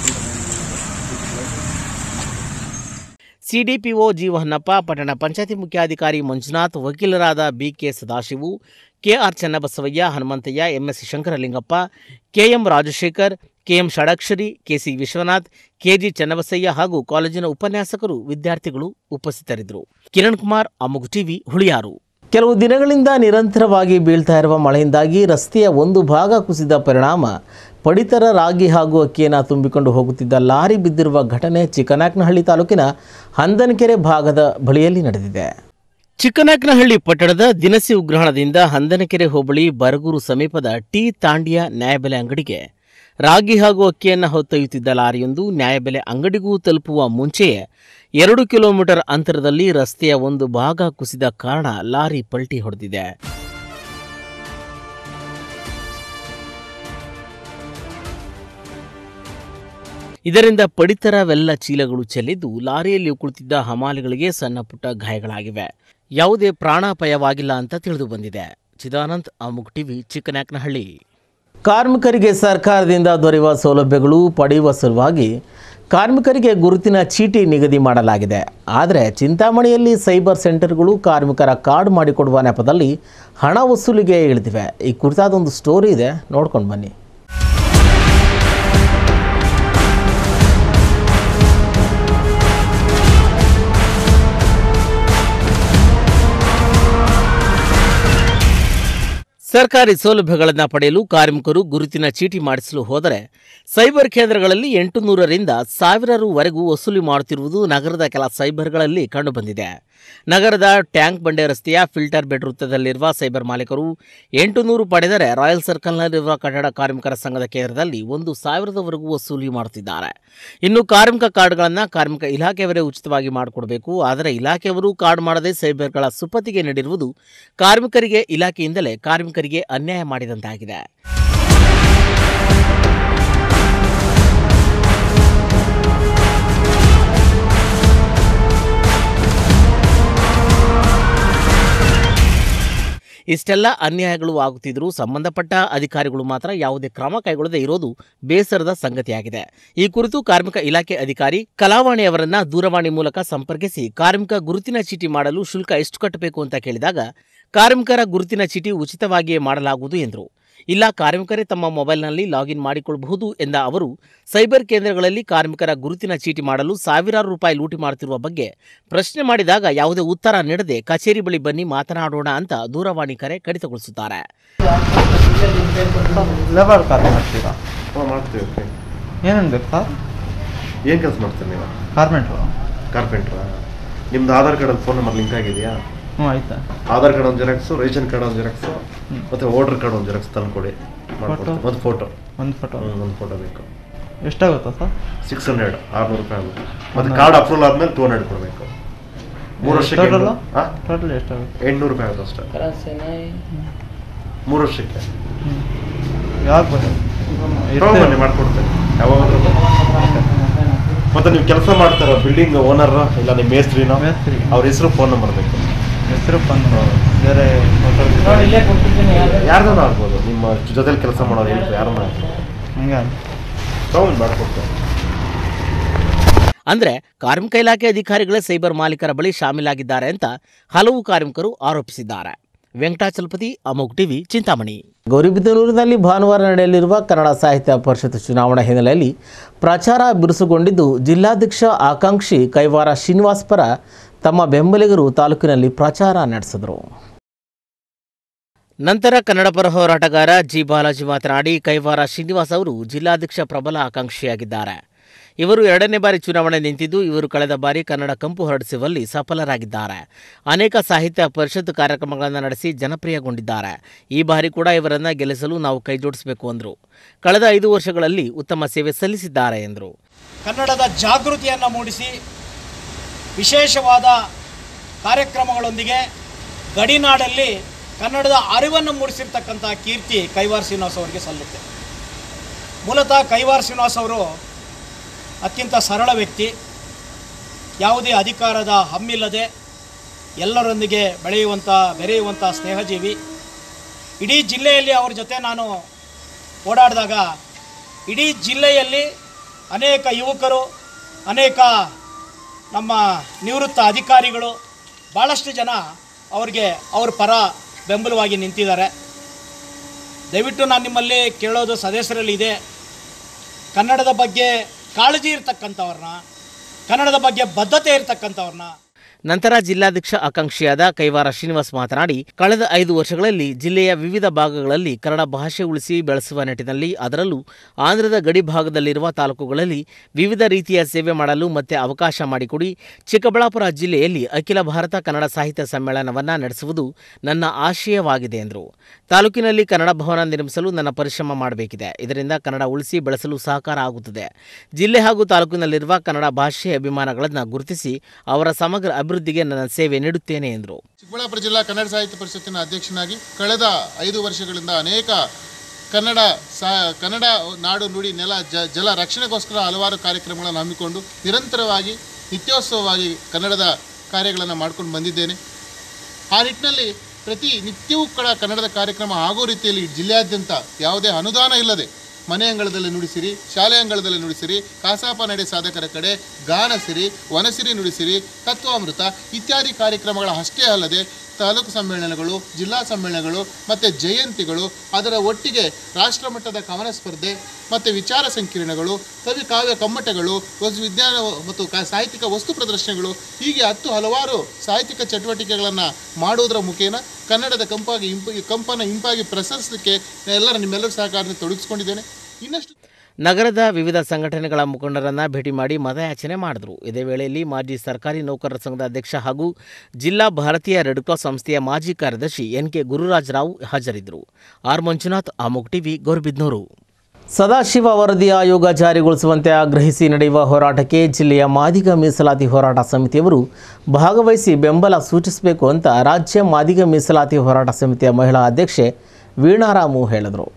ಸಿಡಿಪಿಒ ಜಿ ಹೊನ್ನಪ್ಪ ಪಟ್ಟಣ ಪಂಚಾಯತಿ ಮುಖ್ಯಾಧಿಕಾರಿ ಮಂಜುನಾಥ್ ವಕೀಲರಾದ B K Sadashivu K R Channabasavaiah Hanumanthaiah M S Shankaralingappa K M Rajashekar K M Shadakshari K C Vishwanath K G Channabasaiah ಹಾಗೂ ಕಾಲೇಜಿನ ಉಪನ್ಯಾಸಕರು ವಿದ್ಯಾರ್ಥಿಗಳು ಉಪಸ್ಥಿತರಿದ್ದರು ಕಿರಣ್ ಕುಮಾರ್ ಅಮುಗು ಟಿವಿ ಹುಳಿಯಾರು ಕೆಲವು ದಿನಗಳಿಂದ ನಿರಂತರವಾಗಿ ಬೀಳ್ತಾ ಇರುವ ಮಳೆಯಿಂದಾಗಿ ರಸ್ತೆಯ ಒಂದು ಭಾಗ ಕುಸಿದ ಪರಿಣಾಮ ಪಡಿತರ ರಾಗಿ ಹಾಗೂ ಅಕ್ಕಿಯನ್ನು ತುಂಬಿಕೊಂಡು ಹೋಗುತ್ತಿದ್ದ ಲಾರಿ ಬಿದ್ದಿರುವ ಘಟನೆ ಚಿಕ್ಕನಾಯಕನಹಳ್ಳಿ ತಾಲೂಕಿನ ಹಂದನಕೆರೆ ಭಾಗದ ಬಳಿಯಲ್ಲಿ ನಡೆದಿದೆ ಚಿಕ್ಕನಾಯಕನಹಳ್ಳಿ ಪಟ್ಟಣದ ದಿನಸಿ ಉಗ್ರಾಣದಿಂದ ಹಂದನಕೆರೆ ಹೋಬಳಿ ಬರಗೂರು ಸಮೀಪದ ಟಿ ತಾಂಡಿಯ ನ್ಯಾಯಬೆಲೆ ಅಂಗಡಿಗೆ ರಾಗಿ ಹಾಗೂ ಅಕ್ಕಿಯನ್ನು ಹೊತ್ತೊಯ್ಯುತ್ತಿದ್ದ ಲಾರಿಯೊಂದು ನ್ಯಾಯಬೆಲೆ ಅಂಗಡಿಗೂ ತಲುಪುವ ಮುಂಚೆಯೇ ಎರಡು ಕಿಲೋಮೀಟರ್ ಅಂತರದಲ್ಲಿ ರಸ್ತೆಯ ಒಂದು ಭಾಗ ಕುಸಿದ ಕಾರಣ ಲಾರಿ ಪಲ್ಟಿ ಹೊಡೆದಿದೆ ಇದರಿಂದ ಪಡಿತರವೆಲ್ಲ ಚೀಲಗಳು ಚೆಲ್ಲಿದ್ದು ಲಾರಿಯಲ್ಲಿ ಕುಳಿತಿದ್ದ ಹಮಾಲಿಗಳಿಗೆ ಸಣ್ಣ ಪುಟ್ಟ ಗಾಯಗಳಾಗಿವೆ ಯಾವುದೇ ಪ್ರಾಣಾಪಾಯವಾಗಿಲ್ಲ ಅಂತ ತಿಳಿದು ಬಂದಿದೆ ಚಿದಾನಂದ್ ಅಮುಕ್ ಟಿವಿ ಚಿಕ್ಕನಾಯಕನಹಳ್ಳಿ ಕಾರ್ಮಿಕರಿಗೆ ಸರ್ಕಾರದಿಂದ ದೊರೆಯುವ ಸೌಲಭ್ಯಗಳು ಪಡೆಯುವ ಸಲುವಾಗಿ ಕಾರ್ಮಿಕರಿಗೆ ಗುರುತಿನ ಚೀಟಿ ನಿಗದಿ ಮಾಡಲಾಗಿದೆ ಆದರೆ ಚಿಂತಾಮಣಿಯಲ್ಲಿ ಸೈಬರ್ ಸೆಂಟರ್ಗಳು ಕಾರ್ಮಿಕರ ಕಾರ್ಡ್ ಮಾಡಿಕೊಡುವ ನೆಪದಲ್ಲಿ ಹಣ ವಸೂಲಿಗೆ ಇಳಿದಿವೆ ಈ ಕುರಿತಾದ ಒಂದು ಸ್ಟೋರಿ ಇದೆ ನೋಡ್ಕೊಂಡು ಬನ್ನಿ ಸರ್ಕಾರಿ ಸೌಲಭ್ಯಗಳನ್ನು ಪಡೆಯಲು ಕಾರ್ಮಿಕರು ಗುರುತಿನ ಚೀಟಿ ಮಾಡಿಸಲು ಹೋದರೆ ಸೈಬರ್ ಕೇಂದ್ರಗಳಲ್ಲಿ ಎಂಟು ನೂರರಿಂದ ಸಾವಿರ ರುವರೆಗೂ ವಸೂಲಿ ಮಾಡುತ್ತಿರುವುದು ನಗರದ ಕೆಲ ಸೈಬರ್ಗಳಲ್ಲಿ ಕಂಡುಬಂದಿದೆ ನಗರದ ಟ್ಯಾಂಕ್ ಬಂಡೆ ರಸ್ತೆಯ ಫಿಲ್ಟರ್ ಬೆಡ್ ವೃತ್ತದಲ್ಲಿರುವ ಸೈಬರ್ ಮಾಲೀಕರು ಎಂಟು ನೂರು ಪಡೆದರೆ ರಾಯಲ್ ಸರ್ಕಲ್ನಲ್ಲಿರುವ ಕಟ್ಟಡ ಕಾರ್ಮಿಕರ ಸಂಘದ ಕೇಂದ್ರದಲ್ಲಿ ಒಂದು ಸಾವಿರದವರೆಗೂ ವಸೂಲಿ ಮಾಡುತ್ತಿದ್ದಾರೆ ಇನ್ನು ಕಾರ್ಮಿಕ ಕಾರ್ಡ್ಗಳನ್ನು ಕಾರ್ಮಿಕ ಇಲಾಖೆಯವರೇ ಉಚಿತವಾಗಿ ಮಾಡಿಕೊಡಬೇಕು ಆದರೆ ಇಲಾಖೆಯವರು ಕಾರ್ಡ್ ಮಾಡದೆ ಸೈಬರ್ಗಳ ಸುಪತ್ತಿಗೆ ನೀಡಿರುವುದು ಕಾರ್ಮಿಕರಿಗೆ ಇಲಾಖೆಯಿಂದಲೇ ಕಾರ್ಮಿಕರಿಗೆ ಅನ್ಯಾಯ ಮಾಡಿದಂತಾಗಿದೆ ಇಷ್ಟೆಲ್ಲ ಅನ್ಯಾಯಗಳು ಆಗುತ್ತಿದ್ದರೂ ಸಂಬಂಧಪಟ್ಟ ಅಧಿಕಾರಿಗಳು ಮಾತ್ರ ಯಾವುದೇ ಕ್ರಮ ಕೈಗೊಳ್ಳದೆ ಇರೋದು ಬೇಸರದ ಸಂಗತಿಯಾಗಿದೆ ಈ ಕುರಿತು ಕಾರ್ಮಿಕ ಇಲಾಖೆ ಅಧಿಕಾರಿ ಕಲಾವಾಣಿಯವರನ್ನ ದೂರವಾಣಿ ಮೂಲಕ ಸಂಪರ್ಕಿಸಿ ಕಾರ್ಮಿಕ ಗುರುತಿನ ಚೀಟಿ ಮಾಡಲು ಶುಲ್ಕ ಎಷ್ಟು ಕಟ್ಟಬೇಕು ಅಂತ ಕೇಳಿದಾಗ ಕಾರ್ಮಿಕರ ಗುರುತಿನ ಚೀಟಿ ಉಚಿತವಾಗಿಯೇ ಮಾಡಲಾಗುವುದು ಎಂದರು ಇಲ್ಲ ಕಾರ್ಮಿಕರೇ ತಮ್ಮ ಮೊಬೈಲ್ನಲ್ಲಿ ಲಾಗಿನ್ ಮಾಡಿಕೊಳ್ಳಬಹುದು ಎಂದ ಅವರು ಸೈಬರ್ ಕೇಂದ್ರಗಳಲ್ಲಿ ಕಾರ್ಮಿಕರ ಗುರುತಿನ ಚೀಟಿ ಮಾಡಲು ಸಾವಿರಾರು ರೂಪಾಯಿ ಲೂಟಿ ಮಾಡುತ್ತಿರುವ ಬಗ್ಗೆ ಪ್ರಶ್ನೆ ಮಾಡಿದಾಗ ಯಾವುದೇ ಉತ್ತರ ನೀಡದೆ ಕಚೇರಿ ಬಳಿ ಬನ್ನಿ ಮಾತನಾಡೋಣ ಅಂತ ದೂರವಾಣಿ ಕರೆ ಕಡಿತಗೊಳಿಸುತ್ತಾರೆ ಲೇಬರ್ ಕಾರ್ಯ ಮಾಡ್ತೀರಾ ಹಾಂ ಮಾಡ್ತೀವಿ ಓಕೆ ಏನೇನು ಬೇಕು ಸರ್ ಏನು ಕೆಲಸ ಮಾಡ್ತೀರಿ ನೀವು ಕಾರ್ಪೆಂಟ್ರು ಕಾರ್ಪೆಂಟ್ರಾ ನಿಮ್ದು ಆಧಾರ್ ಕಾರ್ಡಲ್ಲಿ ಫೋನ್ ನಂಬರ್ ಲಿಂಕ್ ಆಗಿದೆಯಾ ಹ್ಞೂ ಆಯ್ತಾ ಆಧಾರ್ ಕಾರ್ಡ್ ಒಂದು ಜೆರಾಕ್ಸು ರೇಷನ್ ಕಾರ್ಡ್ ಒಂದು ಜೆರಾಕ್ಸು ಮತ್ತು ವೋಟರ್ ಕಾರ್ಡ್ ಒಂದು ಜೆರಾಕ್ಸ್ ತಂದು ಕೊಡಿ ಮಾಡ್ಕೊಡ್ತೀನಿ Photo? ಒಂದು ಫೋಟೋ ಒಂದು ಫೋಟೋ ಒಂದು ಫೋಟೋ ಬೇಕು ಎಷ್ಟಾಗುತ್ತಾ ಸರ್ ಸಿಕ್ಸ್ ಹಂಡ್ರೆಡ್ ಆರುನೂರು ರೂಪಾಯಿ ಆಗುತ್ತೆ ಮತ್ತು ಒಂದು- ಕಾರ್ಡ್ ಅಪ್ರೂವಲ್ ಆದಮೇಲೆ ಟೂ ಹಂಡ್ರೆಡ್ ಕೊಡಬೇಕು ಮೂರು ವರ್ಷಕ್ಕೆ ಟೋಟಲ್ ಹಾಂ ಟೋಟಲ್ ಎಷ್ಟಾಗುತ್ತೆ ಎಂಟುನೂರು ರೂಪಾಯಿ ಆಗುತ್ತೆ ಅಷ್ಟೇ ಮೂರು ವರ್ಷಕ್ಕೆ ಯಾವಾಗ ಬನ್ನಿ ತಗೊಂಡ್ ಬನ್ನಿ ಮಾಡ್ಕೊಡ್ತೇನೆ ಯಾವಾಗಾದ್ರೂ ಬನ್ನಿ. ಮತ್ತೆ ನೀವು ಕೆಲಸ ಮಾಡ್ತಾರ ಬಿಲ್ಡಿಂಗ್ ಓನರ್ ಇಲ್ಲ ನಿಮ್ಮ ಮೇಸ್ತ್ರಿನೋ ಅವ್ರ ಹೆಸರು ಫೋನ್ ನಂಬರ್ ಬೇಕು ಹೆಸರು ಬಂದು ಬೇರೆ ಯಾರ್ದಾನ ಆಗ್ಬೋದು ನಿಮ್ಮ ಜೊತೆಲಿ ಕೆಲಸ ಮಾಡೋರು ಹೇಳ್ತಾರೆ ಯಾರನ್ನ ಹಂಗೆ ತಗೊಂಡು ಮಾಡ್ಕೊಡ್ತೇನೆ ಅಂದ್ರೆ ಕಾರ್ಮಿಕ ಇಲಾಖೆ ಅಧಿಕಾರಿಗಳೇ ಸೈಬರ್ ಮಾಲೀಕರ ಬಳಿ ಶಾಮೀಲಾಗಿದ್ದಾರೆ ಅಂತ ಹಲವು ಕಾರ್ಮಿಕರು ಆರೋಪಿಸಿದ್ದಾರೆ ವೆಂಕಟಾಚಲಪತಿ ಅಮೋಕ್ ಟಿವಿ ಚಿಂತಾಮಣಿ ಗೌರಿಬಿದನೂರಿನಲ್ಲಿ ಭಾನುವಾರ ನಡೆಯಲಿರುವ ಕನ್ನಡ ಸಾಹಿತ್ಯ ಪರಿಷತ್ ಚುನಾವಣಾ ಹಿನ್ನೆಲೆಯಲ್ಲಿ ಪ್ರಚಾರ ಬಿರುಸುಗೊಂಡಿದ್ದು ಜಿಲ್ಲಾಧ್ಯಕ್ಷ ಆಕಾಂಕ್ಷಿ ಕೈವಾರ ಶ್ರೀನಿವಾಸ್ ಪರ ತಮ್ಮ ಬೆಂಬಲಿಗರು ತಾಲೂಕಿನಲ್ಲಿ ಪ್ರಚಾರ ನಡೆಸಿದರು ನಂತರ ಕನ್ನಡ ಪರ ಹೋರಾಟಗಾರ ಜಿ ಬಾಲಾಜಿ ಮಾತನಾಡಿ ಕೈವಾರ ಶ್ರೀನಿವಾಸ್ ಅವರು ಜಿಲ್ಲಾಧ್ಯಕ್ಷ ಪ್ರಬಲ ಆಕಾಂಕ್ಷಿಯಾಗಿದ್ದಾರೆ ಇವರು ಎರಡನೇ ಬಾರಿ ಚುನಾವಣೆ ನಿಂತಿದ್ದು ಇವರು ಕಳೆದ ಬಾರಿ ಕನ್ನಡ ಕಂಪು ಹೊರಡಿಸುವಲ್ಲಿ ಸಫಲರಾಗಿದ್ದಾರೆ ಅನೇಕ ಸಾಹಿತ್ಯ ಪರಿಷತ್ ಕಾರ್ಯಕ್ರಮಗಳನ್ನು ನಡೆಸಿ ಜನಪ್ರಿಯಗೊಂಡಿದ್ದಾರೆ ಈ ಬಾರಿ ಕೂಡ ಇವರನ್ನು ಗೆಲ್ಲಿಸಲು ನಾವು ಕೈಜೋಡಿಸಬೇಕು ಎಂದರು ಕಳೆದ ಐದು ವರ್ಷಗಳಲ್ಲಿ ಉತ್ತಮ ಸೇವೆ ಸಲ್ಲಿಸಿದ್ದಾರೆ ಎಂದರು ಕನ್ನಡದ ಜಾಗೃತಿಯನ್ನು ಮೂಡಿಸಿ ವಿಶೇಷವಾದ ಕಾರ್ಯಕ್ರಮಗಳೊಂದಿಗೆ ಗಡಿನಾಡಲ್ಲಿ ಕನ್ನಡದ ಅರಿವನ್ನು ಮೂಡಿಸಿರ್ತಕ್ಕಂಥ ಕೀರ್ತಿ ಕೈವಾರ್ ಶ್ರೀನಿವಾಸ್ ಅವರಿಗೆ ಸಲ್ಲುತ್ತೆ ಮೂಲತಃ ಕೈವಾರ್ ಶ್ರೀನಿವಾಸ್ ಅವರು ಅತ್ಯಂತ ಸರಳ ವ್ಯಕ್ತಿ ಯಾವುದೇ ಅಧಿಕಾರದ ಹಮ್ಮಿಲ್ಲದೆ ಎಲ್ಲರೊಂದಿಗೆ ಬೆಳೆಯುವಂಥ ಬೆರೆಯುವಂಥ ಸ್ನೇಹಜೀವಿ ಇಡೀ ಜಿಲ್ಲೆಯಲ್ಲಿ ಅವ್ರ ಜೊತೆ ನಾನು ಓಡಾಡಿದಾಗ ಇಡೀ ಜಿಲ್ಲೆಯಲ್ಲಿ ಅನೇಕ ಯುವಕರು ಅನೇಕ ನಮ್ಮ ನಿವೃತ್ತ ಅಧಿಕಾರಿಗಳು ಭಾಳಷ್ಟು ಜನ ಅವ್ರಿಗೆ ಅವ್ರ ಪರ ಬೆಂಬಲವಾಗಿ ನಿಂತಿದ್ದಾರೆ ದಯವಿಟ್ಟು ನಾನು ನಿಮ್ಮಲ್ಲಿ ಕೇಳೋದು ಸದಸ್ಯರಲ್ಲಿ ಇದೆ ಕನ್ನಡದ ಬಗ್ಗೆ ಕಾಳಜಿ ಇರ್ತಕ್ಕಂಥವ್ರನ್ನ ಕನ್ನಡದ ಬಗ್ಗೆ ಬದ್ಧತೆ ಇರ್ತಕ್ಕಂಥವ್ರನ್ನ ನಂತರ ಜಿಲ್ಲಾಧ್ಯಕ್ಷ ಆಕಾಂಕ್ಷಿಯಾದ ಕೈವಾರ ಶ್ರೀನಿವಾಸ್ ಮಾತನಾಡಿ ಕಳೆದ ಐದು ವರ್ಷಗಳಲ್ಲಿ ಜಿಲ್ಲೆಯ ವಿವಿಧ ಭಾಗಗಳಲ್ಲಿ ಕನ್ನಡ ಭಾಷೆ ಉಳಿಸಿ ಬೆಳೆಸುವ ನಿಟ್ಟಿನಲ್ಲಿ ಅದರಲ್ಲೂ ಆಂಧ್ರದ ಗಡಿ ಭಾಗದಲ್ಲಿರುವ ತಾಲೂಕುಗಳಲ್ಲಿ ವಿವಿಧ ರೀತಿಯ ಸೇವೆ ಮಾಡಲು ಮತ್ತೆ ಅವಕಾಶ ಮಾಡಿಕೊಡಿ ಚಿಕ್ಕಬಳ್ಳಾಪುರ ಜಿಲ್ಲೆಯಲ್ಲಿ ಅಖಿಲ ಭಾರತ ಕನ್ನಡ ಸಾಹಿತ್ಯ ಸಮ್ಮೇಳನವನ್ನು ನಡೆಸುವುದು ನನ್ನ ಆಶಯವಾಗಿದೆ ಎಂದರು ತಾಲೂಕಿನಲ್ಲಿ ಕನ್ನಡ ಭವನ ನಿರ್ಮಿಸಲು ನನ್ನ ಪರಿಶ್ರಮ ಮಾಡಬೇಕಿದೆ ಇದರಿಂದ ಕನ್ನಡ ಉಳಿಸಿ ಬೆಳೆಸಲು ಸಹಕಾರ ಆಗುತ್ತದೆ ಜಿಲ್ಲೆ ಹಾಗೂ ತಾಲೂಕಿನಲ್ಲಿರುವ ಕನ್ನಡ ಭಾಷೆ ಅಭಿಮಾನಗಳನ್ನು ಗುರುತಿಸಿ ಅವರ ಸಮಗ್ರ ಅಭಿವೃದ್ಧಿಗೆ ನನ್ನ ಸೇವೆ ನೀಡುತ್ತೇನೆ ಎಂದರು ಚಿಕ್ಕಬಳ್ಳಾಪುರ ಜಿಲ್ಲಾ ಕನ್ನಡ ಸಾಹಿತ್ಯ ಪರಿಷತ್ತಿನ ಅಧ್ಯಕ್ಷನಾಗಿ ಕಳೆದ ಐದು ವರ್ಷಗಳಿಂದ ಅನೇಕ ಕನ್ನಡ ಸಾ ಕನ್ನಡ ನಾಡು ನುಡಿ ನೆಲ ಜ ಜಲ ರಕ್ಷಣೆಗೋಸ್ಕರ ಹಲವಾರು ಕಾರ್ಯಕ್ರಮಗಳನ್ನು ಹಮ್ಮಿಕೊಂಡು ನಿರಂತರವಾಗಿ ನಿತ್ಯೋತ್ಸವವಾಗಿ ಕನ್ನಡದ ಕಾರ್ಯಗಳನ್ನು ಮಾಡ್ಕೊಂಡು ಬಂದಿದ್ದೇನೆ ಆ ನಿಟ್ಟಿನಲ್ಲಿ ಪ್ರತಿ ನಿತ್ಯವೂ ಕೂಡ ಕನ್ನಡದ ಕಾರ್ಯಕ್ರಮ ಆಗೋ ರೀತಿಯಲ್ಲಿ ಜಿಲ್ಲೆಯಾದ್ಯಂತ ಯಾವುದೇ ಅನುದಾನ ಇಲ್ಲದೆ ಮನೆ ಅಂಗಳದಲ್ಲಿ ನುಡಿಸಿರಿ ಶಾಲೆ ಅಂಗಳದಲ್ಲಿ ನುಡಿಸಿರಿ ಕಾಸಾಪ ನಡೆ ಸಾಧಕರ ಕಡೆ ಗಾನಸಿರಿ ವನಸಿರಿ ನುಡಿಸಿರಿ ತತ್ವಾಮೃತ ಇತ್ಯಾದಿ ಕಾರ್ಯಕ್ರಮಗಳ ಅಷ್ಟೇ ಅಲ್ಲದೆ ತಾಲೂಕು ಸಮ್ಮೇಳನಗಳು ಜಿಲ್ಲಾ ಸಮ್ಮೇಳನಗಳು ಮತ್ತು ಜಯಂತಿಗಳು ಅದರ ಒಟ್ಟಿಗೆ ರಾಷ್ಟ್ರಮಟ್ಟದ ಕವನ ಸ್ಪರ್ಧೆ ಮತ್ತು ವಿಚಾರ ಸಂಕಿರಣಗಳು ಕವಿ ಕಾವ್ಯ ಕಮ್ಮಟಗಳು ವಸ್ತು ವಿಜ್ಞಾನ ಮತ್ತು ಕ- ಸಾಹಿತ್ಯಿಕ ವಸ್ತು ಪ್ರದರ್ಶನಗಳು ಹೀಗೆ ಹತ್ತು ಹಲವಾರು ಸಾಹಿತ್ಯಿಕ ಚಟುವಟಿಕೆಗಳನ್ನು ಮಾಡುವುದರ ಮುಖೇನ ಕನ್ನಡದ ಕಂಪಾಗಿ ಇಂಪು ಕಂಪನ ಇಂಪಾಗಿ ಪ್ರಸರಿಸಲಿಕ್ಕೆ ಎಲ್ಲರ ನಿಮ್ಮೆಲ್ಲರ ಸಹಕಾರದಿಂದ ತೊಡಗಿಸ್ಕೊಂಡಿದ್ದೇನೆ ಇನ್ನಷ್ಟು ನಗರದ ವಿವಿಧ ಸಂಘಟನೆಗಳ ಮುಖಂಡರನ್ನ ಭೇಟಿ ಮಾಡಿ ಮತಯಾಚನೆ ಮಾಡಿದರು ಇದೇ ವೇಳೆಯಲ್ಲಿ ಮಾಜಿ ಸರ್ಕಾರಿ ನೌಕರರ ಸಂಘದ ಅಧ್ಯಕ್ಷ ಹಾಗೂ ಜಿಲ್ಲಾ ಭಾರತೀಯ ರೆಡ್ ಕ್ರಾಸ್ ಸಂಸ್ಥೆಯ ಮಾಜಿ ಕಾರ್ಯದರ್ಶಿ ಎನ್ ಕೆ ಗುರುರಾಜರಾವ್ ಹಾಜರಿದ್ದರು ಆರ್ ಮಂಜುನಾಥ್ ಅಮೋಕ್ ಟಿವಿ ಗೌರಬಿದ್ನೂರು ಸದಾಶಿವ ವರದಿ ಆಯೋಗ ಜಾರಿಗೊಳಿಸುವಂತೆ ಆಗ್ರಹಿಸಿ ನಡೆಯುವ ಹೋರಾಟಕ್ಕೆ ಜಿಲ್ಲೆಯ ಮಾದಿಗ ಮೀಸಲಾತಿ ಹೋರಾಟ ಸಮಿತಿಯವರು ಭಾಗವಹಿಸಿ ಬೆಂಬಲ ಸೂಚಿಸಬೇಕು ಅಂತ ರಾಜ್ಯ ಮಾದಿಗ ಮೀಸಲಾತಿ ಹೋರಾಟ ಸಮಿತಿಯ ಮಹಿಳಾ ಅಧ್ಯಕ್ಷೆ ವೀಣಾರಾಮು ಹೇಳಿದರು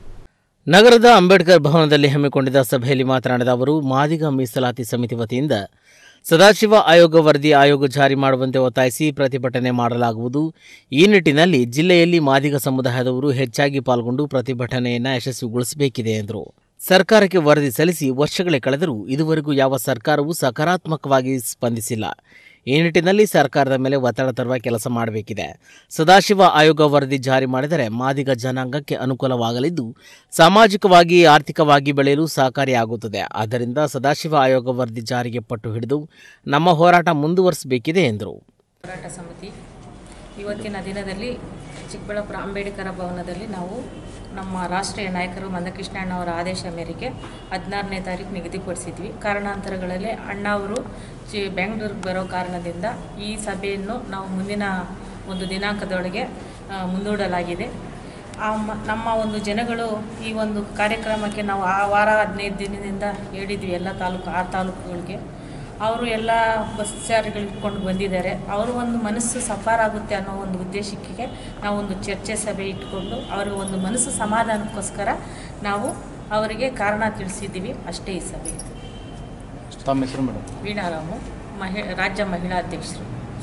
ನಗರದ ಅಂಬೇಡ್ಕರ್ ಭವನದಲ್ಲಿ ಹಮ್ಮಿಕೊಂಡಿದ್ದ ಸಭೆಯಲ್ಲಿ ಮಾತನಾಡಿದ ಅವರು ಮಾದಿಗ ಮೀಸಲಾತಿ ಸಮಿತಿ ವತಿಯಿಂದ ಸದಾಶಿವ ಆಯೋಗ ವರದಿ ಆಯೋಗ ಜಾರಿ ಮಾಡುವಂತೆ ಒತ್ತಾಯಿಸಿ ಪ್ರತಿಭಟನೆ ಮಾಡಲಾಗುವುದು ಈ ನಿಟ್ಟಿನಲ್ಲಿ ಜಿಲ್ಲೆಯಲ್ಲಿ ಮಾದಿಗ ಸಮುದಾಯದವರು ಹೆಚ್ಚಾಗಿ ಪಾಲ್ಗೊಂಡು ಪ್ರತಿಭಟನೆಯನ್ನು ಯಶಸ್ವಿಗೊಳಿಸಬೇಕಿದೆ ಎಂದರು ಸರ್ಕಾರಕ್ಕೆ ವರದಿ ಸಲ್ಲಿಸಿ ವರ್ಷಗಳೇ ಕಳೆದರೂ ಇದುವರೆಗೂ ಯಾವ ಸರ್ಕಾರವೂ ಸಕಾರಾತ್ಮಕವಾಗಿ ಸ್ಪಂದಿಸಿಲ್ಲ ಈ ನಿಟ್ಟಿನಲ್ಲಿ ಸರ್ಕಾರದ ಮೇಲೆ ಒತ್ತಡ ತರುವ ಕೆಲಸ ಮಾಡಬೇಕಿದೆ ಸದಾಶಿವ ಆಯೋಗ ವರದಿ ಜಾರಿ ಮಾಡಿದರೆ ಮಾದಿಗ ಜನಾಂಗಕ್ಕೆ ಅನುಕೂಲವಾಗಲಿದ್ದು ಸಾಮಾಜಿಕವಾಗಿ ಆರ್ಥಿಕವಾಗಿ ಬೆಳೆಯಲು ಸಹಕಾರಿಯಾಗುತ್ತದೆ ಆದ್ದರಿಂದ ಸದಾಶಿವ ಆಯೋಗ ವರದಿ ಜಾರಿಗೆ ಪಟ್ಟು ಹಿಡಿದು ನಮ್ಮ ಹೋರಾಟ ಮುಂದುವರಿಸಬೇಕಿದೆ ಎಂದರು ಹೋರಾಟ ಸಮಿತಿ ಇವತ್ತಿನ ದಿನದಲ್ಲಿ ಚಿಕ್ಕಬಳ್ಳಾಪುರ ಅಂಬೇಡ್ಕರ ಭವನದಲ್ಲಿ ನಾವು ನಮ್ಮ ರಾಷ್ಟ್ರೀಯ ನಾಯಕರು ಮಂದಕೃಷ್ಣಣ್ಣವರ ಆದೇಶ ಮೇರೆಗೆ ಹದಿನಾರನೇ ತಾರೀಕು ನಿಗದಿಪಡಿಸಿದ್ವಿ ಕಾರಣಾಂತರಗಳಲ್ಲಿ ಅಣ್ಣ ಅವರು ಚಿ ಬೆಂಗಳೂರಿಗೆ ಬರೋ ಕಾರಣದಿಂದ ಈ ಸಭೆಯನ್ನು ನಾವು ಮುಂದಿನ ಒಂದು ದಿನಾಂಕದೊಳಗೆ ಆ, ಮುಂದೂಡಲಾಗಿದೆ ಆ ಮ- ನಮ್ಮ ಒಂದು ಜನಗಳು ಈ ಒಂದು ಕಾರ್ಯಕ್ರಮಕ್ಕೆ ನಾವು ಆ ವಾರ ಹದಿನೈದು ದಿನದಿಂದ ಹೇಳಿದ್ವಿ ಎಲ್ಲ ತಾಲೂಕು ಆರು ತಾಲೂಕುಗಳಿಗೆ ಅವರು ಎಲ್ಲ ಬಸ್ ಚಾರ್ಜ್ಗಳು ಇಟ್ಕೊಂಡು ಬಂದಿದ್ದಾರೆ ಅವರು ಒಂದು ಮನಸ್ಸು ಸಫಾರಾಗುತ್ತೆ ಅನ್ನೋ ಒಂದು ಉದ್ದೇಶಕ್ಕೆ ನಾವು ಒಂದು ಚರ್ಚೆ ಸಭೆ ಇಟ್ಕೊಂಡು ಅವರಿಗೆ ಒಂದು ಮನಸ್ಸು ಸಮಾಧಾನಕ್ಕೋಸ್ಕರ ನಾವು ಅವರಿಗೆ ಕಾರಣ ತಿಳಿಸಿದ್ದೀವಿ ಅಷ್ಟೇ ಈ ಸಭೆ ಇದು. ತಮ್ಮ ಹೆಸರು ಮೇಡಮ್ ವೀಣಾರಾಮು ಮಹಿ ರಾಜ್ಯ ಮಹಿಳಾ ಅಧ್ಯಕ್ಷರು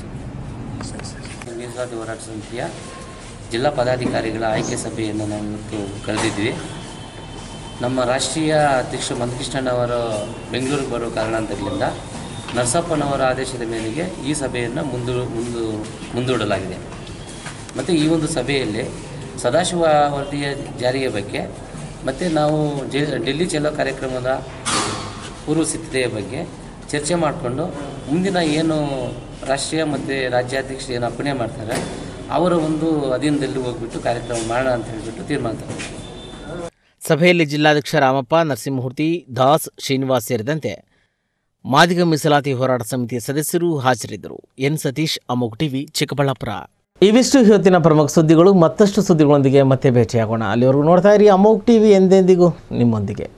ಮೀಸಲಾತಿ ಹೋರಾಟ ಸಮಿತಿಯ ಜಿಲ್ಲಾ ಪದಾಧಿಕಾರಿಗಳ ಆಯ್ಕೆ ಸಭೆಯನ್ನು ನಾವು ಇವತ್ತು ಕರೆದಿದ್ವಿ ನಮ್ಮ ರಾಷ್ಟ್ರೀಯ ಅಧ್ಯಕ್ಷ ಮಂದಕೃಷ್ಣನವರು ಬೆಂಗಳೂರಿಗೆ ಬರೋ ಕಾರಣಾಂತರದಿಂದ ನರಸಪ್ಪನವರ ಆದೇಶದ ಮೇರೆಗೆ ಈ ಸಭೆಯನ್ನು ಮುಂದು ಮುಂದು ಮುಂದೂಡಲಾಗಿದೆ ಮತ್ತು ಈ ಒಂದು ಸಭೆಯಲ್ಲಿ ಸದಾಶಿವ ವರದಿಯ ಜಾರಿಯ ಬಗ್ಗೆ ಮತ್ತು ನಾವು ಜೆ ಡೆಲ್ಲಿ ಚೆಲ್ಲೋ ಕಾರ್ಯಕ್ರಮದ ಪೂರ್ವ ಸಿದ್ಧತೆಯ ಬಗ್ಗೆ ಚರ್ಚೆ ಮಾಡಿಕೊಂಡು ಮುಂದಿನ ಏನು ರಾಷ್ಟ್ರೀಯ ಮತ್ತು ರಾಜ್ಯಾಧ್ಯಕ್ಷರು ಏನು ಅಪ್ಪಣೆ ಮಾಡ್ತಾರೆ ಅವರ ಒಂದು ಅಧೀನದಲ್ಲಿ ಹೋಗ್ಬಿಟ್ಟು ಕಾರ್ಯಕ್ರಮ ಮಾಡೋಣ ಅಂತ ಹೇಳಿಬಿಟ್ಟು ತೀರ್ಮಾನ ತಗೊಂಡು ಸಭೆಯಲ್ಲಿ ಜಿಲ್ಲಾಧ್ಯಕ್ಷ ರಾಮಪ್ಪ ನರಸಿಂಹಮೂರ್ತಿ ದಾಸ್ ಶ್ರೀನಿವಾಸ್ ಸೇರಿದಂತೆ ಮಾದಿಗ ಮೀಸಲಾತಿ ಹೋರಾಟ ಸಮಿತಿಯ ಸದಸ್ಯರು ಹಾಜರಿದ್ದರು ಎನ್ ಸತೀಶ್ ಅಮೋಕ್ ಟಿವಿ ಚಿಕ್ಕಬಳ್ಳಾಪುರ ಇವಿಷ್ಟು ಇವತ್ತಿನ ಪ್ರಮುಖ ಸುದ್ದಿಗಳು ಮತ್ತಷ್ಟು ಸುದ್ದಿಗಳೊಂದಿಗೆ ಮತ್ತೆ ಭೇಟಿಯಾಗೋಣ ಅಲ್ಲಿವರೆಗೂ ನೋಡ್ತಾ ಇರಿ ಅಮೋಕ್ ಟಿವಿ ಎಂದೆಂದಿಗೂ ನಿಮ್ಮೊಂದಿಗೆ